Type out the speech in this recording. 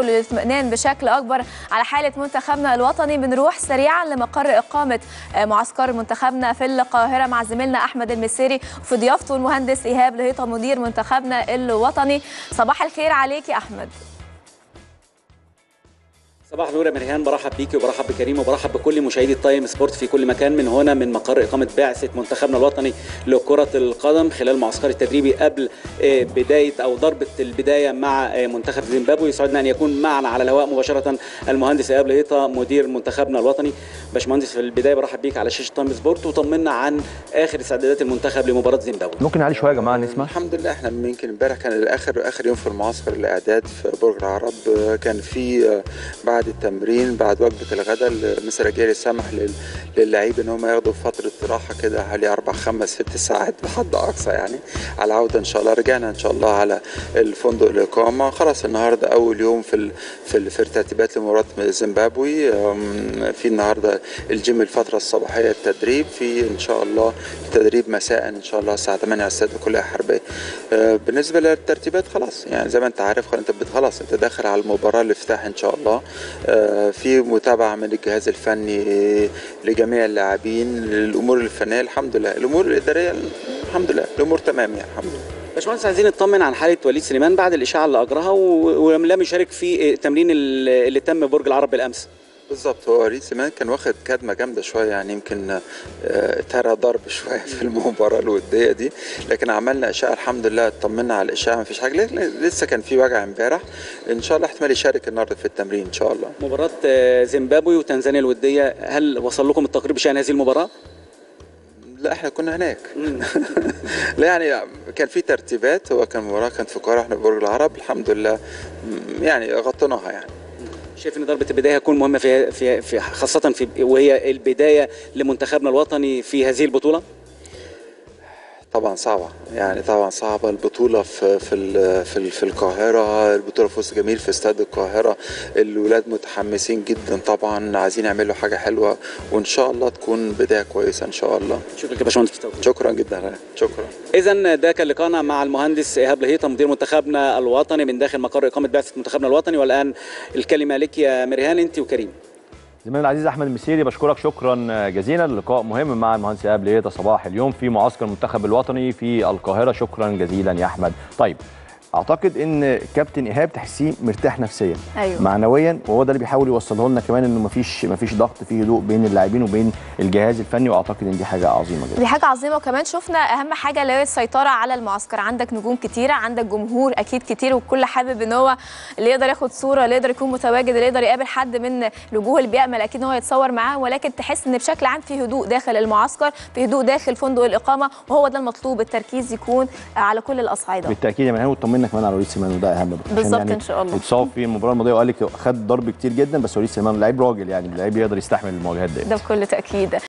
للاطمئنان بشكل اكبر على حاله منتخبنا الوطني بنروح سريعا لمقر اقامه معسكر منتخبنا في القاهره مع زميلنا احمد المسيري وفي ضيافته المهندس ايهاب لهيطه مدير منتخبنا الوطني صباح الخير عليك يا احمد صباح النور يا مريهان برحب بيكي وبرحب بكريم وبرحب بكل مشاهدي التايم سبورت في كل مكان من هنا من مقر اقامه بعثه منتخبنا الوطني لكره القدم خلال معسكر التدريبي قبل بدايه او ضربه البدايه مع منتخب زيمبابوي يسعدنا ان يكون معنا على الهواء مباشره المهندس ايهاب لهيطه مدير منتخبنا الوطني باشمهندس في البدايه برحب بيك على شاشه تايم سبورت وطمنا عن اخر استعدادات المنتخب لمباراه زيمبابوي ممكن نعلي شويه يا جماعه نسمع الحمد لله احنا يمكن امبارح كان اخر اخر يوم في المعسكر الاعداد في برج العرب كان في بعد التمرين بعد وجبه الغداء مستر جيري سمح للاعيبه ان هم ياخدوا فتره راحه كده حوالي اربع خمس ست ساعات بحد اقصى يعني على العوده ان شاء الله رجعنا ان شاء الله على الفندق الاقامه خلاص النهارده اول يوم في ال في, ال في الترتيبات لمباراه زيمبابوي في النهارده الجيم الفتره الصباحيه التدريب في ان شاء الله التدريب مساء ان شاء الله الساعه 8 على استاد الكليه الحربيه بالنسبه للترتيبات خلاص يعني زي ما انت عارف انت خلاص انت داخل على المباراه الافتتاح ان شاء الله في متابعه من الجهاز الفني لجميع اللاعبين الامور الفنيه الحمد لله الامور الاداريه الحمد لله الامور تمام يعني الحمد لله باشمهندس عايزين نطمن عن حاله وليد سليمان بعد الاشاعه اللي اجراها ولم يشارك في التمرين اللي تم برج العرب بالامس بالظبط هو وليد سليمان كان واخد كدمه جامده شويه يعني يمكن ترى ضرب شويه في المباراه الوديه دي لكن عملنا اشعه الحمد لله اطمنا على الاشعه ما فيش حاجه لسه كان في وجع امبارح ان شاء الله احتمال يشارك النهارده في التمرين ان شاء الله مباراه زيمبابوي وتنزانيا الوديه هل وصل لكم التقرير بشان هذه المباراه؟ لا احنا كنا هناك لا يعني كان في ترتيبات هو كان مباراه كانت في القاهره احنا في برج العرب الحمد لله يعني غطيناها يعني شايف ان ضربه البدايه هتكون مهمه في في, في خاصه في وهي البدايه لمنتخبنا الوطني في هذه البطوله طبعا صعبه يعني طبعا صعبه البطوله في في في, في القاهره البطوله في وسط جميل في استاد القاهره الولاد متحمسين جدا طبعا عايزين يعملوا حاجه حلوه وان شاء الله تكون بدايه كويسه ان شاء الله شكرا يا باشمهندس شكرا جدا شكرا اذا ده كان لقاءنا مع المهندس ايهاب لهيطه مدير منتخبنا الوطني من داخل مقر اقامه بعثه منتخبنا الوطني والان الكلمه لك يا مريهان انت وكريم زميلنا العزيز احمد المسيري بشكرك شكرا جزيلا لقاء مهم مع المهندس ايهاب لهيطه صباح اليوم في معسكر المنتخب الوطني في القاهره شكرا جزيلا يا احمد طيب اعتقد ان كابتن ايهاب تحسيه مرتاح نفسيا أيوة. معنويا وهو ده اللي بيحاول يوصله لنا كمان انه مفيش مفيش ضغط في هدوء بين اللاعبين وبين الجهاز الفني واعتقد ان دي حاجه عظيمه جدا دي حاجه عظيمه وكمان شفنا اهم حاجه اللي هي السيطره على المعسكر عندك نجوم كتيره عندك جمهور اكيد كتير والكل حابب ان هو اللي يقدر ياخد صوره اللي يقدر يكون متواجد اللي يقدر يقابل حد من الوجوه اللي بيامل اكيد ان هو يتصور معاه ولكن تحس ان بشكل عام في هدوء داخل المعسكر في هدوء داخل فندق الاقامه وهو ده المطلوب التركيز يكون على كل الاصعده بالتاكيد يا مهان وطمنا كمان على وليد سليمان ده اهم بالظبط يعني ان شاء الله اتصاب في المباراه الماضيه وقال لك خد ضرب كتير جدا بس وليد سليمان لعيب راجل يعني لعيب يقدر يستحمل المواجهات دي ده بكل تاكيد